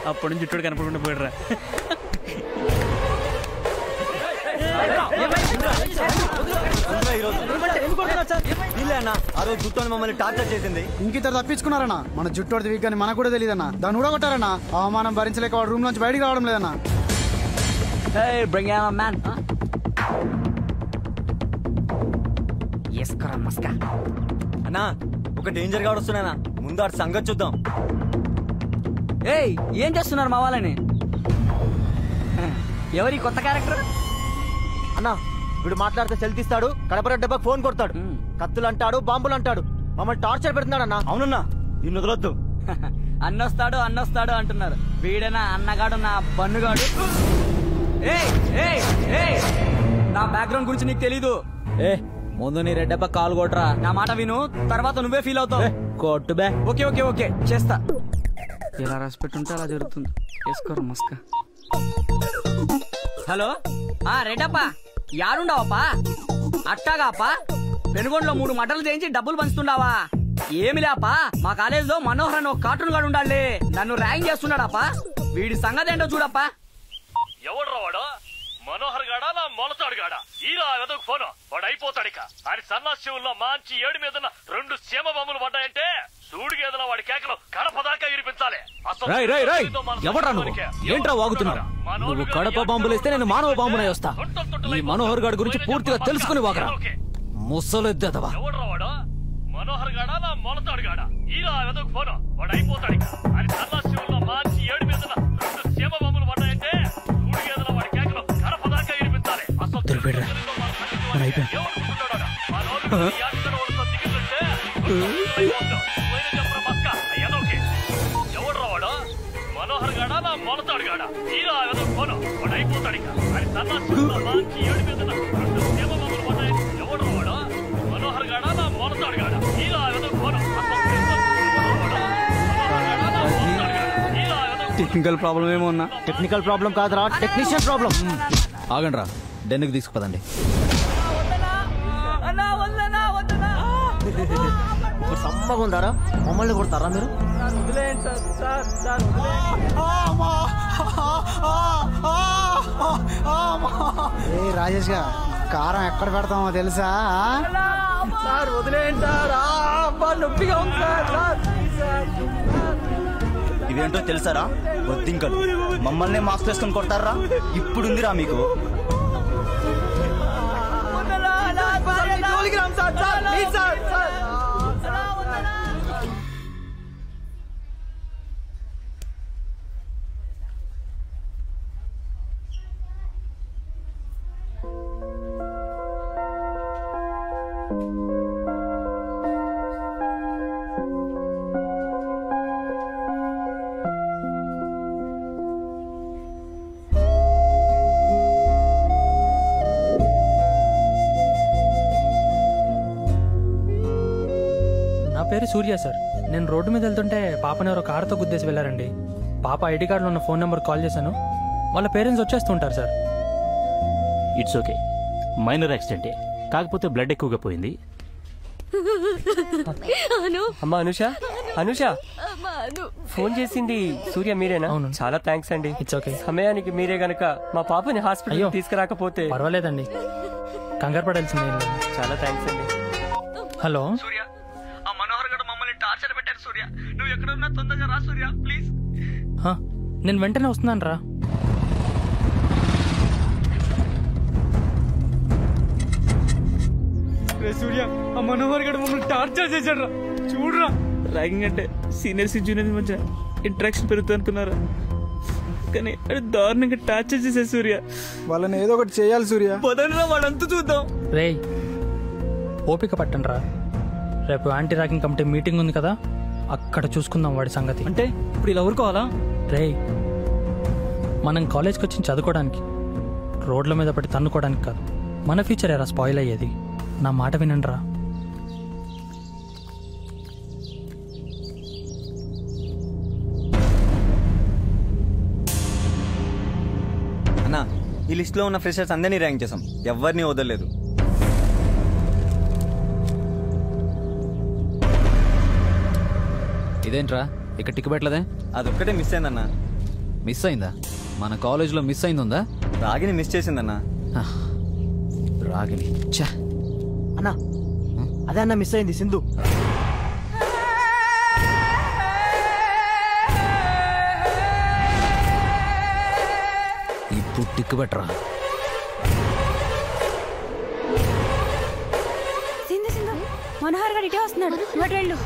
అప్పటి నుంచి చుట్టూ కనపడకుండా పోయిడరా అన్న ఆ రోజు జుట్టు మమ్మల్ని టార్చర్ చేసింది ఇంకిద్దరు తప్పించుకున్నారన్నా మన జుట్టు వీక్ అని మనకు కూడా తెలియదన్నా దాన్ని ఊడగొట్టారన్నా అవమానం భరించలేక వాడు రూమ్ నుంచి బయటికి రావడం లేదన్నా Hey, bring it on, man. ఎస్కరా మస్కా అన్నా ఒక డేంజర్ గా వస్తున్నానా ముందు ఆడు సంగతి చూద్దాం ఏయ్ ఏం చేస్తున్నారు మా వాళ్ళని ఎవరి కొత్త క్యారెక్టర్ అన్నా వీడు మాట్లాడితే సెల్ తీస్తాడు కడపర డబ్బా ఫోన్ కొడతాడు కత్తులు అంటాడు బాంబులు అంటాడు మమ్మల్ని టార్చర్ పెడుతున్నాడు అన్న అవునన్నా దీన్ని వదలొద్దు అన్నొస్తాడు అన్నొస్తాడు అంటున్నారు వీడేనా అన్నగాడు నా బన్నుగాడు ఏయ్ ఏయ్ ఏయ్ నా బ్యాక్గ్రౌండ్ గురించి నీకు తెలీదు ఏ ముందు నీ రెడ్డప్ప కాలు కొట్రా నా మాట విను తర్వాత నువ్వే ఫీల్ అవుతావు కొట్టు బే ఓకే ఓకే ఓకే చేస్తా ఎలా రాసి పెట్టుంటే అలా జరుగుతుంది వేసుకోరు మస్క హలో ఆ రెడ్డప్పా యాడుండవప్పా అట్టాగాపా పెనుగొండలో మూడు మటలు చేయించి డబ్బులు పంచుతుండావా ఏమి లేపా మా కాలేజీలో మనోహర్ అని ఒక కార్టూన్ గాడు ఉండాలి నన్ను ర్యాంక్ చేస్తున్నాడాపా వీడి సంగతి ఏంటో చూడప్పా ఎవడ్రా వాడు మనోహర్ గాడా నా మొలతాడు గాడా ఈరా వెదకు ఫోన్ వాడు అయిపోతాడు ఇక ఆయన సన్నాశివుల్లో మంచి ఏడు మీద రెండు సీమ బొమ్మలు పడ్డాయంటే సూడి గేదల వాడి కేకలు కడప దాకా వినిపించాలి అసలు రై రై రై జీవితం మన ఎవడ్రా నువ్వు సమాజానికే. ఏంట్రా వాగుతున్నావు నువ్వు కడప బాంబులు వేస్తే నేను మానవ బాంబునై వస్తా ఈ మనోహర్ గారి గురించి పూర్తిగా తెలుసుకుని వాగరా ముసలెద్దదవా ఎవడ్రా వాడు మనోహర్ గాడా నా మొలతాడు గాడా ఈరా వెదకు ఫోన్ వాడు అయిపోతాడు ఇక ఆయన సన్నాశివుల్లో మంచి ఏడు మీద రెండు సీమ బొమ్మలు పడ్డాయంటే సూడి గేదల వాడి కేకలు కడప దాకా వినిపించాలి అసలు దొరికిపోయాడురా. మన అయిపోయాం. ఏమనుకుంటున్నాడా? మా నోరు ఈ యాక్టర్ వాళ్ళతో దిగుతుంటే అయిపోతాం. పోయిన చెప్పరా మస్కా? అయ్యనోకే. ఎవడ్రా వాడు? మనోహర్ గాడా నా మొలతాడు గాడా ఈరా వెదకు ఫోన్ వాడు అయిపోతాడు ఇక ఆయన సన్నాశివుల్లో మంచి ఏడు మీద రెండు సీమ బొమ్మలు పడ్డాయి ఎవడ్రా వాడు? మనోహర్ గాడా నా మొలతాడు గాడా ఈరా వెదకు ఫోన్ అసలు ఎవడ్రా వాడు? మనోహర్ గాడా నా మొలతాడు గాడా ఈరా వెదకు టెక్నికల్ ప్రాబ్లం ఏమో ఉన్నా టెక్నికల్ ప్రాబ్లం కాదురా టెక్నీషియన్ ప్రాబ్లం ఆగండి రా డెన్నుకి తీసుకుపదండి సమ్మగా ఉందారా మమ్మల్ని కొడతారా మీరు ఏ రాజేష్ గా కారం ఎక్కడ పెడతామో తెలుసా సార్ వదిలేయండి సార్ నొప్పిగా ఉంది సార్ ఇవేంటో తెలుసారా వద్దింకలు మమ్మల్ని మాస్క్ వేసుకొని కొడతారా ఇప్పుడుందిరా మీకు నా పేరు సూర్య సార్ నేను రోడ్డు మీద వెళ్తుంటే పాపని ఎవరో కారుతో గుద్దేసి వెళ్ళారండి పాప ఐడి కార్డులో ఉన్న ఫోన్ నెంబర్ కాల్ చేశాను వాళ్ళ పేరెంట్స్ వచ్చేస్తుంటారు సార్ ఇట్స్ ఓకే మైనర్ యాక్సిడెంటే కాకపోతే బ్లడ్ ఎక్కువగా పోయింది అను అమ్మా అనుష అనుష అమ్మా, అను ఫోన్ చేసింది సూర్య మీరేనా అవును. చాలా థ్యాంక్స్ అండి ఇట్స్ ఓకే సమయానికి మీరే గనక మా పాపని హాస్పిటల్ అయ్యో. తీసుకురాకపోతే పర్వాలేదండి కంగారు పడాల్సిందే ఏం లేదు. చాలా థ్యాంక్స్ అండి హలో సూర్య ఆ మనోహర్ గారు మమ్మల్ని టార్చర్ పెట్టారు సూర్య నువ్వు ఎక్కడున్నా తొందరగా రా సూర్య ప్లీజ్ హా, నేను వెంటనే వస్తున్నాను రా సూర్య ఆ మనోహర్ గడు మమ్మల్ని టార్చర్ చేశాడు రా చూడరా ర్యాగింగ్ అంటే సీనియర్స్ జూనియర్స్ మధ్య ఇంటరాక్షన్ పెరుగుతుంది అనుకున్నారా కానీ అది దారుణంగా టార్చర్ చేశాడు సూర్య వాళ్ళని ఏదో ఒకటి చేయాలి సూర్య పదనరా వాడంతా చూద్దాం రేయ్ ఓపిక పట్టండి రా రేపు యాంటీ ర్యాకింగ్ కమిటీ మీటింగ్ ఉంది కదా అక్కడ చూసుకుందాం వాడి సంగతి అంటే ఇప్పుడు ఇలా ఊరుకోవాలా రేయ్ మనం కాలేజ్కి వచ్చి చదువుకోవడానికి రోడ్ల మీద పడి తన్నుకోవడానికి కాదు మన ఫ్యూచర్ ఎరా స్పాయిల్ అయ్యేది నా మాట వినండి రా అన్నా ఈ లిస్ట్ లో ఉన్న ఫ్రెషర్స్ అందరినీ ర్యాంక్ చేసాం ఎవరిని వదలలేదు ఇదేంట్రా ఇక్కడ టిక్ పెట్టలేదే అదొక్కటే మిస్ అయిందన్నా మిస్ అయిందా మన కాలేజీలో మిస్ అయిందా రాగిని మిస్ చేసిందన్నా రాగిని ఛా అన్నా అదే అన్న మిస్ అయింది సింధు ఇప్పుడు టిక్కు పెట్టరా సింధు సింధు మనోహర్ గారు ఇటే వస్తున్నాడు ఇటు వెళ్ళు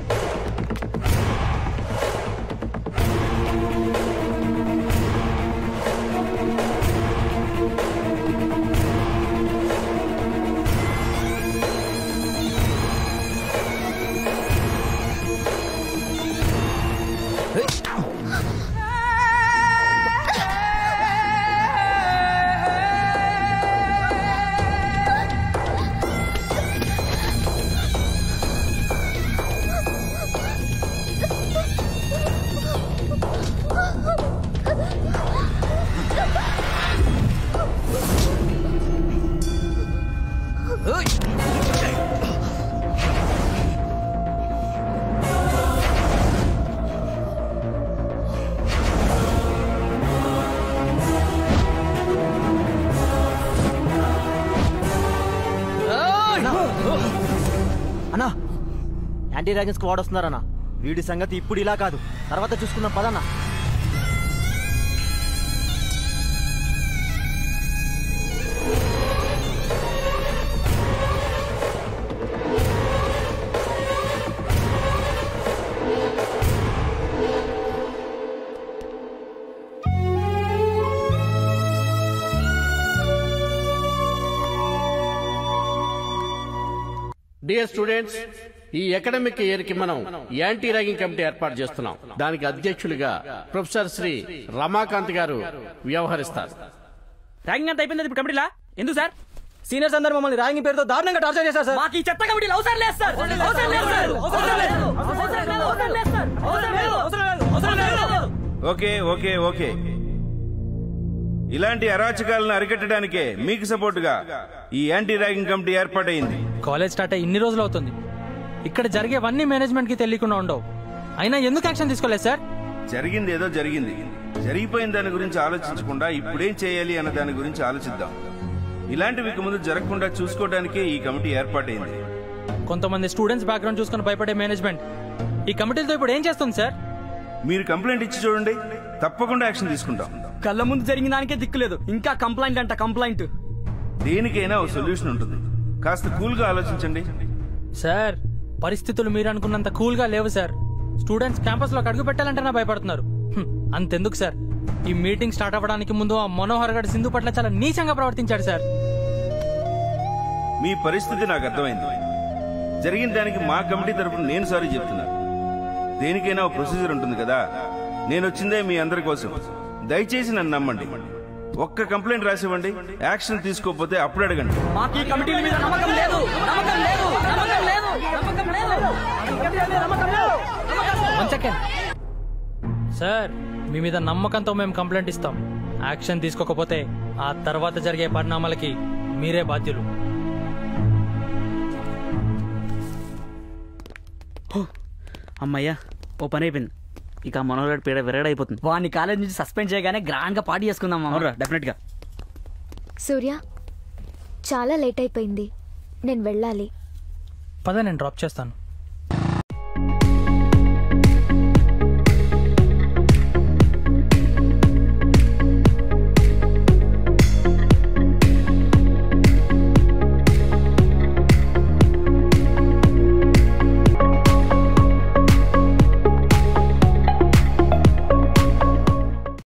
అన్నా యాంటీ డ్రాగన్ స్క్వాడ్ వస్తున్నారన్నా వీడి సంగతి ఇప్పుడు ఇలా కాదు తర్వాత చూసుకుందాం పదన్నా డియర్ స్టూడెంట్స్ ఈ అకాడమిక్ ఇయర్ కి మనం యాంటీ ర్యాగింగ్ కమిటీ ఏర్పాటు చేస్తున్నాం దానికి అధ్యక్షులుగా ప్రొఫెసర్ శ్రీ రమాకాంత్ గారు వ్యవహరిస్తారు ర్యాంకింగ్ అంతా అయిపోయింది ఇప్పుడు కమిటీలా ఎందుకు సార్ సీనియర్స్ అందరు మమ్మల్ని ర్యాగింగ్ పేరుతో దారుణంగా టార్చర్ చేశారు సార్ మాకు ఈ చెత్త కమిటీలు అవసరం లేదు సార్ అవసరం లేదు సార్ అవసరం లేదు అవసరం లేదు అవసరం లేదు సార్ అవసరం లేదు అవసరం లేదు అవసరం లేదు ఓకే ఓకే ఓకే ఇలాంటి అరాచకాలను అరికట్టడానికే మీకు సపోర్టుగా ఈ యాంటీ ర్యాగింగ్ కమిటీ ఏర్పాటైంది కాలేజ్ స్టార్ట్ అయ్యి ఇన్ని రోజులు అవుతుంది ఇక్కడ జరిగేవన్నీ మేనేజ్మెంట్ కి తెలియకుండా ఉండవు అయినా ఎందుకు యాక్షన్ తీసుకోలేదు సార్ జరిగింది ఏదో జరిగింది జరిగిపోయిన దాని గురించి ఆలోచించకుండా ఇప్పుడేం చేయాలి అన్న దాని గురించి ఆలోచిద్దాం ఇలాంటివి ఇక ముందు జరగకుండా చూసుకోవడానికే ఈ కమిటీ ఏర్పాటైంది కొంతమంది స్టూడెంట్స్ బ్యాక్గ్రౌండ్ చూసుకొని భయపడే మేనేజ్మెంట్ ఈ కమిటీలతో ఇప్పుడు ఏం చేస్తుంది సార్ మీరు కంప్లైంట్ ఇచ్చి చూడండి తప్పకుండా యాక్షన్ తీసుకుంటాం కళ్ళ ముందు జరిగిన దానికే దిక్కులేదు ఇంకా కంప్లైంట్ అంట కంప్లైంట్ దేనికైనా ఒక సొల్యూషన్ ఉంటుంది కాస్త కూల్ గా ఆలోచించండి సార్ పరిస్థితులు మీరు అనుకున్నంత కూల్ గా లేవు సార్ స్టూడెంట్స్ క్యాంపస్ లోకి అడుగు పెట్టాలంటేనే భయపడుతున్నారు హ్మ్, అంతెందుకు సార్ ఈ మీటింగ్ స్టార్ట్ అవ్వడానికి ముందు ఆ మనోహర్ గడ్ సింధు పట్ల చాలా నీచంగా ప్రవర్తించాడు సార్ మీ పరిస్థితి నాకు అర్థమైంది జరిగిన దానికి మా కమిటీ తరపున నేను సారీ చెప్తున్నాను దేనికైనా ఒక ప్రొసీజర్ ఉంటుంది కదా నేను వచ్చిందే మీ అందరి కోసం దయచేసి నన్ను నమ్మండి ఒక్క కంప్లైంట్ రాసివ్వండి యాక్షన్ తీసుకోకపోతే అప్పుడు అడగండి మాకు ఈ కమిటీల మీద నమ్మకం లేదు నమ్మకం లేదు నమ్మకం లేదు నమ్మకం లేదు ఈ కమిటీల మీద నమ్మకం లేదు వన్ సెకండ్ సార్ మీ మీద నమ్మకంతో మేము కంప్లైంట్ ఇస్తాం యాక్షన్ తీసుకోకపోతే ఆ తర్వాత జరిగే పరిణామాలకి మీరే బాధ్యులు అమ్మయ్యా ఓ పని అయిపోయింది ఇక ఆ మనోహర్ గారి పీడ విరగడైపోతుంది వాడిని కాలేజ్ నుంచి సస్పెండ్ చేయగానే గ్రాండ్ గా పార్టీ చేసుకుందాం మామ. అవునరా డెఫినెట్ గా సూర్య చాలా లేట్ అయిపోయింది నేను వెళ్ళాలి పద నేను డ్రాప్ చేస్తాను